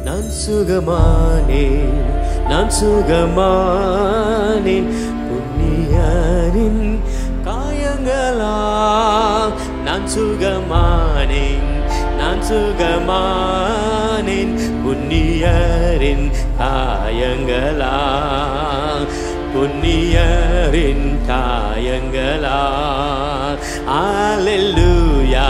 நான் சுகமானேன் நான் சுகமானேன் புண்ணியரின் காயங்களால் நான் சுகமானேன் நான் சுகமானேன் புண்ணியரின் காயங்களால் புண்ணியரின் காயங்களால் அல்லேலூயா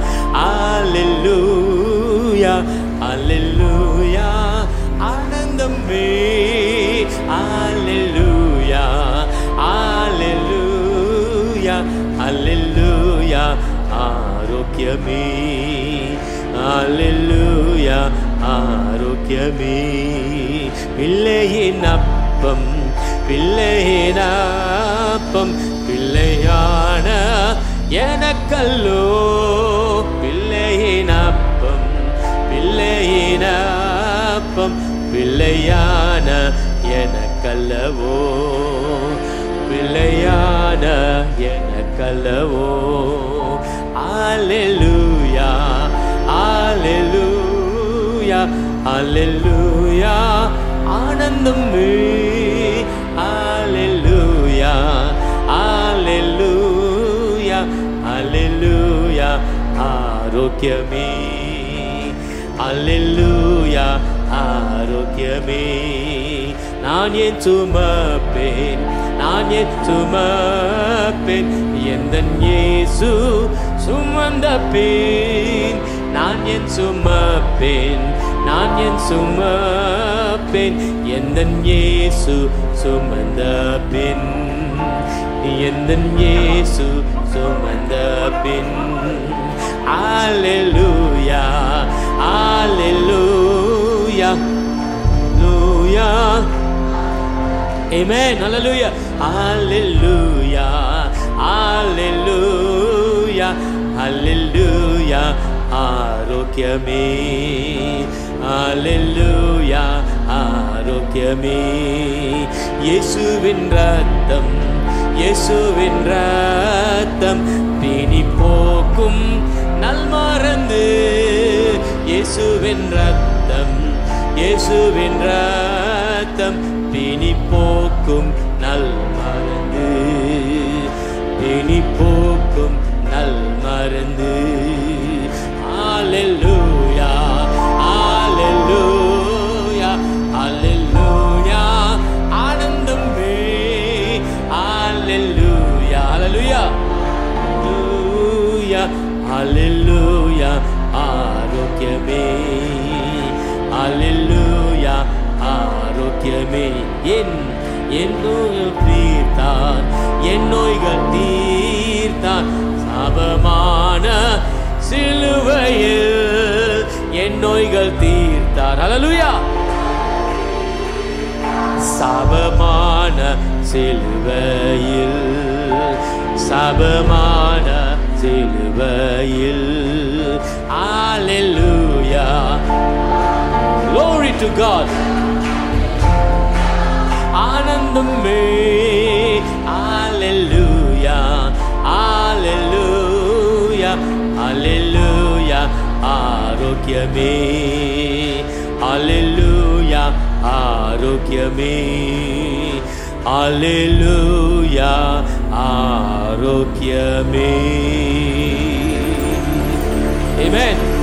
அல்லேலூயா அல்லேலூயா ஆனந்தமே அல்லேலூயா அல்லேலூயா அல்லேலூயா ஆரோக்கியமே அல்லேலூயா ஆரோக்கியமே பிள்ளையின் அப்பம் பிள்ளையின் அப்பம் பிள்ளையான எனக்கல்லோ பிள்ளையின் அப்பம் பிள்ளையின் அப்பம் பிள்ளையான எனக்கல்லவோ பிள்ளையான எனக்கல்லவோ அல்லேலூயா அல்லேலூயா அல்லேலூயா ஆனந்தமே அல்லேலூயா அல்லேலூயா அல்லேலூயா ஆரோக்கியமே அல்லேலூயா ஆரோக்கியமே நான் ஏன் சுமப்பேன் நான் ஏன் சுமப்பேன் எந்த இயேசு சுமந்த பேன் நான் என் சுமப்பேன் நான் என் சுமப்பேன் எந்த இயேசு சுமந்த பின் எந்த இயேசு சுமந்த பின் Alleluia, Alleluia, Alleluia. Amen, Hallelujah, Hallelujah, Hallelujah, Hallelujah. ஆரோக்கியமே Hallelujah, ஆரோக்கியமே இயேசுவின் ரத்தம் இயேசுவின் ரத்தம் பிணி போக்கும் நல்மறந்து இயேசுவின் ரத்தம் இயேசுவின் ரத்தம் பிணி போக்கும் நல்மறந்து பிணி போக்கும் நல்மறந்து Hallelujah, Hallelujah, Hallelujah. ஆனந்தமே Hallelujah, Hallelujah. Hallelujah, Hallelujah. ஆரோக்கியமே Hallelujah, ஆரோக்கியமே என் என் நோய்கள் தீர்த்தான் என் நோய்கள் தீர்த்தான் சாபமான சிலுவையில் என் நோய்கள் தீர்த்தார் ஹalleluya சாபமான சிலுவையில் சாபமான சிலுவையில் ஹalleluya glory to god ஆனந்தமே ஹalleluya ஹalleluya ஹalleluya ஆரோக்கியமே ஹalleluya ஆரோக்கியமே ஹalleluya ஆரோக்கியமே Amen